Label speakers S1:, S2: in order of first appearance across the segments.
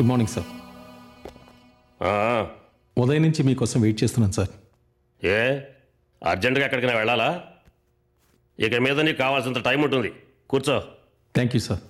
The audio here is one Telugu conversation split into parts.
S1: గుడ్ మార్నింగ్ సార్
S2: ఆ,
S1: ఉదయం నుంచి మీకోసం వెయిట్ చేస్తున్నాను సార్
S2: ఏ అర్జెంటుగా ఎక్కడికైనా వెళ్ళాలా ఇక మీద నీకు కావాల్సినంత టైం ఉంటుంది కూర్చో
S1: థ్యాంక్ యూ సార్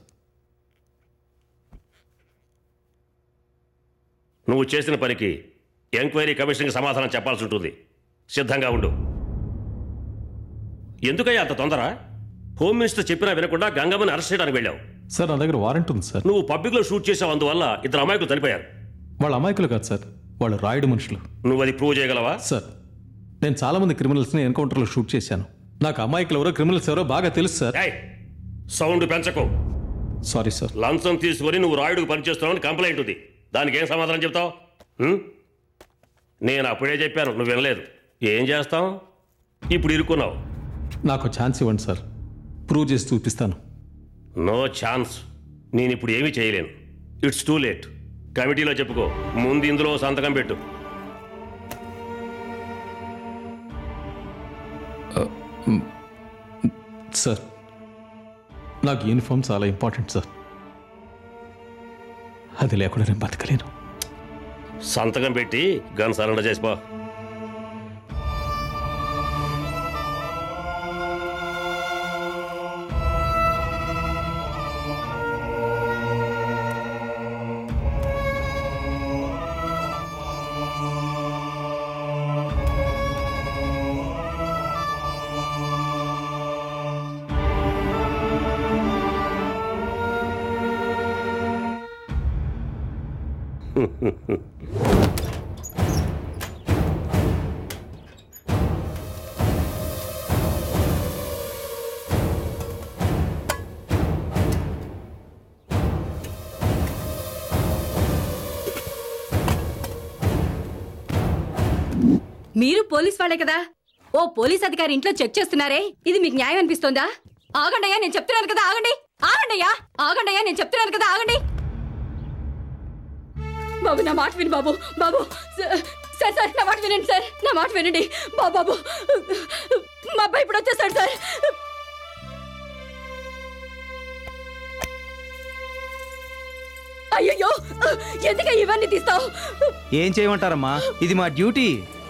S2: నువ్వు చేసిన పనికి ఎంక్వైరీ కమిషన్కి సమాధానం చెప్పాల్సి ఉంటుంది సిద్ధంగా ఉండు ఎందుకయ్యా అంత తొందర హోమ్ మినిస్టర్ చెప్పినా వినకుండా గంగమ్మని అరెస్ట్ చేయడానికి వెళ్ళావు
S1: సార్ నా దగ్గర వారెంట్ ఉంది సార్
S2: నువ్వు పబ్లిక్లో షూట్ చేసావు అందువల్ల ఇద్దరు అమాయకులు చనిపోయారు
S1: వాళ్ళ అమాయకులు కాదు సార్ వాళ్ళు రాయుడు మనుషులు
S2: నువ్వు అది ప్రూవ్ చేయగలవా
S1: సార్ నేను చాలా మంది క్రిమినల్స్ని ఎన్కౌంటర్లో షూట్ చేశాను నాకు అమాయకులు ఎవరో క్రిమినల్స్ ఎవరో బాగా తెలుసు సార్
S2: ఏయ్ సౌండ్ పెంచకు
S1: సారీ సార్
S2: లంచం తీసుకొని నువ్వు రాయుడికి పనిచేస్తున్నావని కంప్లైంట్ ఉంది దానికి ఏం సమాధానం చెప్తావు ఉం? నేను అప్పుడే చెప్పాను నువ్వు వినలేదు ఏం చేస్తావు ఇప్పుడు ఇరుక్కున్నావు
S1: నాకు ఛాన్స్ ఇవ్వండి సార్ ప్రూవ్ చేసి చూపిస్తాను
S2: నో ఛాన్స్ నేను ఇప్పుడు ఏమీ చేయలేను ఇట్స్ టూ లేట్ కమిటీలో చెప్పుకో ముందు ఇందులో సంతకం పెట్టు
S1: సార్ నాకు యూనిఫామ్ చాలా ఇంపార్టెంట్ సార్ అది లేకుండా నేను బతకలేను
S2: సంతకం పెట్టి గన్ సరెండర్ చేసిపో
S3: మీరు పోలీస్ వాళ్ళే కదా ఓ పోలీస్ అధికారి ఇంట్లో చెక్ చేస్తున్నారే ఇది మీకు న్యాయం అనిపిస్తోందా ఆగండయ్యా నేను చెప్తున్నాను కదా ఆగండి ఆగండయ్యా ఆగండయ్యా నేను చెప్తున్నాను కదా ఆగండి బాబు నా మాట విను బాబు బాబు స- సార్ సార్ నా మాట వినండి సార్ నా మాట వినండి బాబు బాబు మా అబ్బాయి ఇప్పుడు వచ్చేసాడు సార్ అయ్యయ్యో ఎందుకు ఇవన్నీ తీస్తావు
S4: ఏం చేయమంటారమ్మా ఇది మా డ్యూటీ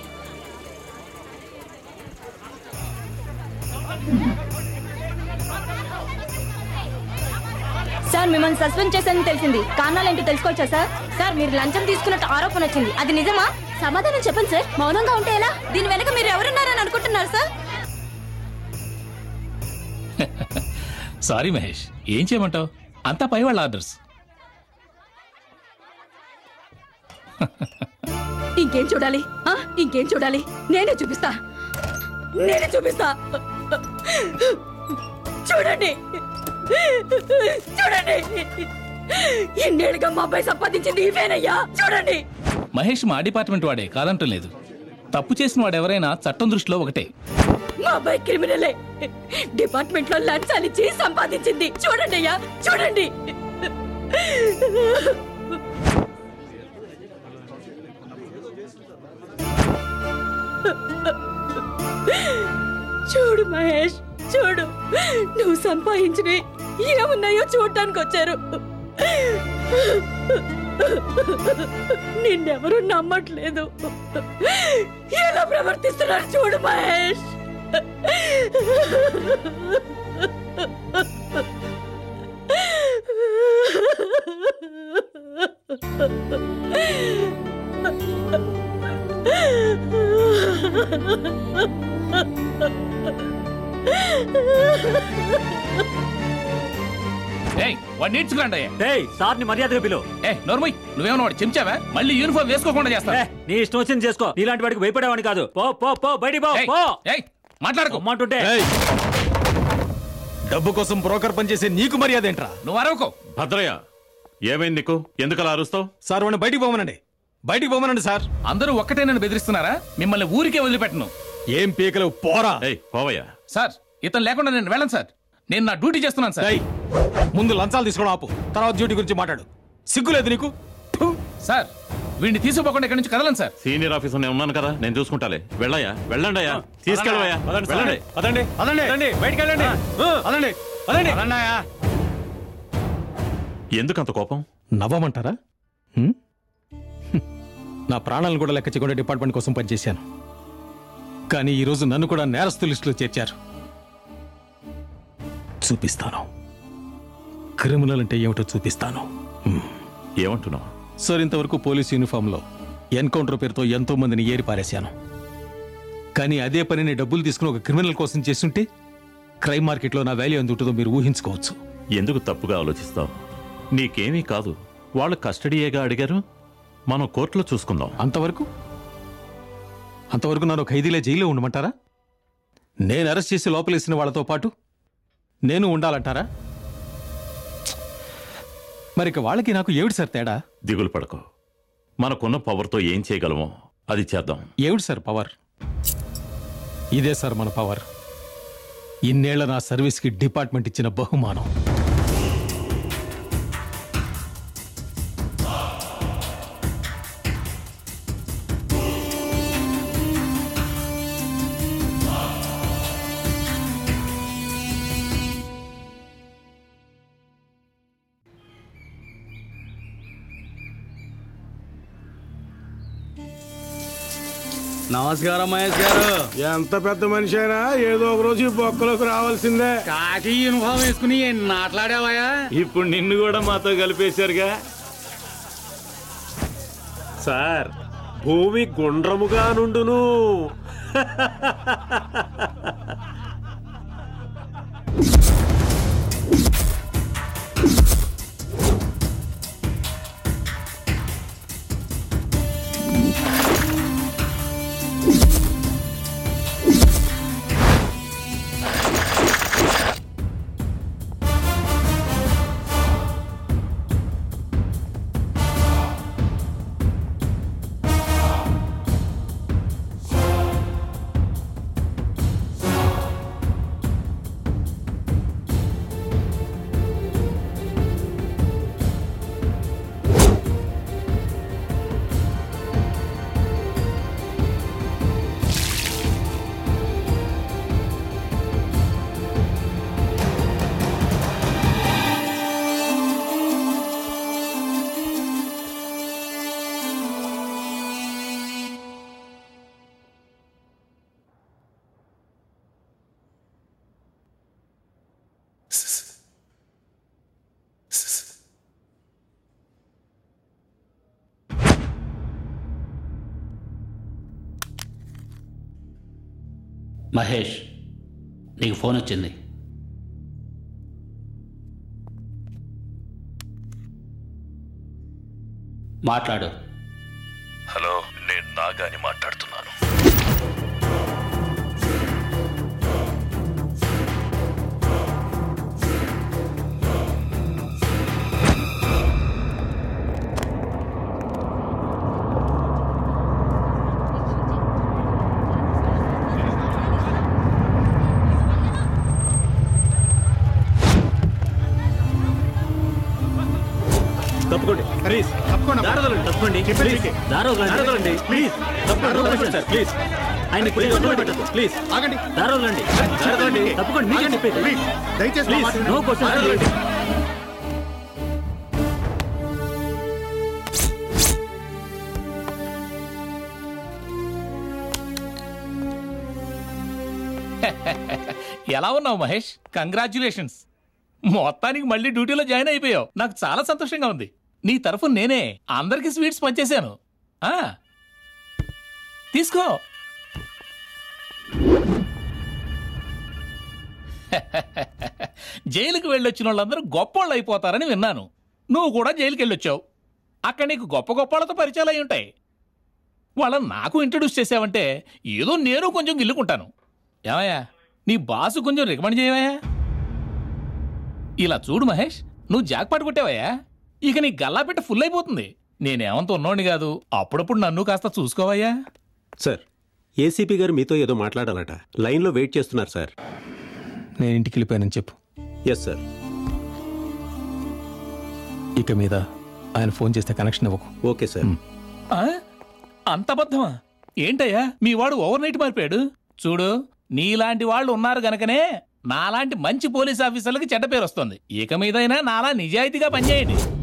S5: సార్ మిమ్మల్ని సస్పెండ్ చేశానని తెలిసింది కారణాలేంటో తెలుసుకోవచ్చా సార్ సార్ మీరు లంచం తీసుకున్నట్టు ఆరోపణ వచ్చింది అది నిజమా సమాధానం చెప్పండి సార్ మౌనంగా ఉంటే ఎలా దీని వెనక మీరు ఎవరున్నారని అనుకుంటున్నారు సార్
S6: సారీ మహేష్ ఏం చేయమంటావు అంతా పై వాళ్ళ ఆర్డర్స్
S3: ఇంకేం చూడాలి ఆ? ఇంకేం చూడాలి నేనే చూపిస్తా నేనే చూపిస్తా చూడండి చూడండి ఎన్నేళ్ళుగా మా అబ్బాయి సంపాదించింది ఇవేనయ్యా చూడండి
S6: మహేష్ మా డిపార్ట్మెంట్ వాడే కాదంటం లేదు తప్పు చేసిన వాడు ఎవరైనా చట్టం దృష్టిలో ఒకటే
S3: మా అబ్బాయి క్రిమినలే డిపార్ట్మెంట్ లో లంచాలు ఇచ్చి సంపాదించింది చూడండి అయ్యా చూడండి చూడు మహేష్ చూడు నువ్వు సంపాదించినవి ఏమున్నాయో చూడటానికి వచ్చారు నిన్నెవరూ నమ్మట్లేదు ఎలా ప్రవర్తిస్తున్నారు చూడు మహేష్
S6: ఏయ్ వాడు నేర్చుకురండి
S7: ఏయ్ సార్ని మర్యాదగా పిలువు
S6: ఏ నోర్మయ్ నువ్వేమన్నా వాడు చెంచావా మళ్ళీ యూనిఫామ్ వేసుకోకుండా చేస్తా
S7: ఏ, నీ ఇష్టం వచ్చింది చేసుకో నీలాంటి వాడికి భయపడేవాడిని కాదు పో పో పో బయటికి పో
S6: ఏయ్,
S7: పో
S6: ఏయ్, మాట్లాడుకో
S7: అమ్మంటుంటే
S4: డబ్బు కోసం బ్రోకర్ పనిచేసే నీకు మర్యాద ఏంట్రా
S6: నువ్వు అరవకో
S8: భద్రయ్య ఏమైంది నీకు ఎందుకు అలా అరుస్తావు
S4: సార్ వాడిని బయటికి పోమనండి బయటికి పోమనండి సార్
S6: అందరూ ఒక్కటే నన్ను బెదిరిస్తున్నారా మిమ్మల్ని ఊరికే వదిలిపెట్టను
S4: ఏం పీకలు పోరా
S8: ఏయ్ పోవయ్యా
S6: సార్ ఇతను లేకుండా నేను వెళ్ళను సార్ నేను నా డ్యూటీ చేస్తున్నాను సార్
S4: ఏయ్, ముందు లంచాలు తీసుకోవడం ఆపు తర్వాత డ్యూటీ గురించి మాట్లాడు సిగ్గులేదు నీకు ఫు.
S6: సార్ వీడిని తీసుకుపోకుండా ఇక్కడి నుంచి కదలను సార్
S8: సీనియర్ ఆఫీసర్ నేను ఉన్నాను కదా నేను చూసుకుంటాలే వెళ్ళయ్యా వెళ్ళండి అయ్యా తీసుకెళ్ళవయ్యా
S4: పదండి,
S8: వెళ్ళండి
S4: పదండి పదండి పదండి బయటికి వెళ్ళండి పదండి పదండి
S8: ఎందుకు అంత కోపం
S1: నవ్వమంటారా హ్మ్? హ్మ్. నా ప్రాణాలను కూడా లెక్క చేయకుండా డిపార్ట్మెంట్ కోసం పనిచేశాను కానీ ఈరోజు నన్ను కూడా నేరస్తు లిస్టులో చేర్చారు చూపిస్తాను క్రిమినల్ అంటే ఏమిటో చూపిస్తాను
S8: ఏమంటున్నావు
S1: సార్ ఇంతవరకు పోలీస్ యూనిఫామ్లో ఎన్కౌంటర్ పేరుతో ఎంతో మందిని ఏరి పారేశాను కానీ అదే పనిని డబ్బులు తీసుకుని ఒక క్రిమినల్ కోసం చేస్తుంటే క్రైమ్ మార్కెట్లో నా వాల్యూ ఎంత ఉంటుందో మీరు ఊహించుకోవచ్చు
S8: ఎందుకు తప్పుగా ఆలోచిస్తావు నీకేమీ కాదు వాళ్ళు కస్టడీయేగా అడిగారు మనం కోర్టులో చూసుకుందాం
S1: అంతవరకు అంతవరకు నన్ను ఖైదీలే జైల్లో ఉండమంటారా నేను అరెస్ట్ చేసి లోపలేసిన వాళ్ళతో పాటు నేను ఉండాలంటారా మరి ఇక వాళ్ళకి నాకు ఏమిటి సార్ తేడా
S8: దిగులు పడకో మనకున్న పవర్తో ఏం చేయగలమో అది చేద్దాం
S1: ఏమిటి సార్ పవర్ ఇదే సార్ మన పవర్ ఇన్నేళ్ల నా సర్వీస్కి డిపార్ట్మెంట్ ఇచ్చిన బహుమానం
S9: నమస్కారం మహేష్ గారు
S10: ఎంత పెద్ద మనిషి అయినా ఏదో ఒక రోజు ఈ బొక్కలోకి రావాల్సిందే
S9: కాకి యూనిఫామ్ వేసుకుని మాట్లాడావయా
S10: ఇప్పుడు నిన్ను కూడా మాతో కలిపేశారుగా సార్ భూమి గుండ్రముగా నుండును
S9: మహేష్ నీకు ఫోన్ వచ్చింది మాట్లాడు
S8: హలో నేను నాగాని మాట్లాడుతున్నాను
S10: తప్పుకోండి ప్లీజ్ తప్పకుండా
S7: తప్పండి
S10: చెప్పండి
S7: దారి వదలండి.
S10: ప్లీజ్ తప్పకుండా సార్ ప్లీజ్
S7: ఆయన ఇప్పుడు ఇబ్బంది పెట్టద్దు.
S10: ప్లీజ్ ఆగండి
S7: దారి వదలండి.
S10: జరగండి
S7: తప్పకుండా మీకే చెప్పేది.
S10: ప్లీజ్ దయచేసి నా మాట
S7: నో
S10: వినండి.
S7: క్వశ్చన్
S10: జరగండి.
S6: ఎలా ఉన్నావు మహేష్ కంగ్రాచులేషన్స్ మొత్తానికి మళ్ళీ డ్యూటీలో జాయిన్ అయిపోయావు నాకు చాలా సంతోషంగా ఉంది నీ తరఫున నేనే అందరికి స్వీట్స్ పంచేశాను ఆ, తీసుకో జైలుకి వెళ్ళొచ్చిన వాళ్ళందరూ గొప్పోళ్ళు అయిపోతారని విన్నాను నువ్వు కూడా జైలుకి వెళ్ళొచ్చావు అక్కడ నీకు గొప్ప గొప్ప వాళ్ళతో పరిచయాలు అయి ఉంటాయి వాళ్ళని నాకు ఇంట్రడ్యూస్ చేసావంటే ఏదో నేను కొంచెం గిల్లుకుంటాను ఏమయ్యా నీ బాసు కొంచెం రికమెండ్ చేయవయ్యా ఇలా చూడు మహేష్ నువ్వు జాక్పాట్ కొట్టావయ్యా ఇక నీ గల్లాపెట్ట ఫుల్ అయిపోతుంది నేనేమంత ఉన్నోడిని కాదు అప్పుడప్పుడు నన్ను కాస్త చూసుకోవయ్యా
S11: సార్ ఏసీపీ గారు మీతో ఏదో మాట్లాడాలట లైన్లో వెయిట్ చేస్తున్నారు సార్
S1: నేను ఇంటికి వెళ్ళిపోయానని చెప్పు
S11: ఎస్ సార్
S1: ఇక మీద ఆయన ఫోన్ చేస్తే కనెక్షన్ ఇవ్వకు
S11: ఓకే సార్
S6: ఆ? అంత అబద్ధమా ఏంటయ్యా మీ వాడు ఓవర్ నైట్ మారిపోయాడు చూడు నీలాంటి వాళ్ళు ఉన్నారు గనకనే నాలాంటి మంచి పోలీస్ ఆఫీసర్లకి చెడ్డ పేరు వస్తుంది ఇక మీదైనా నాలా నిజాయితీగా పనిచేయండి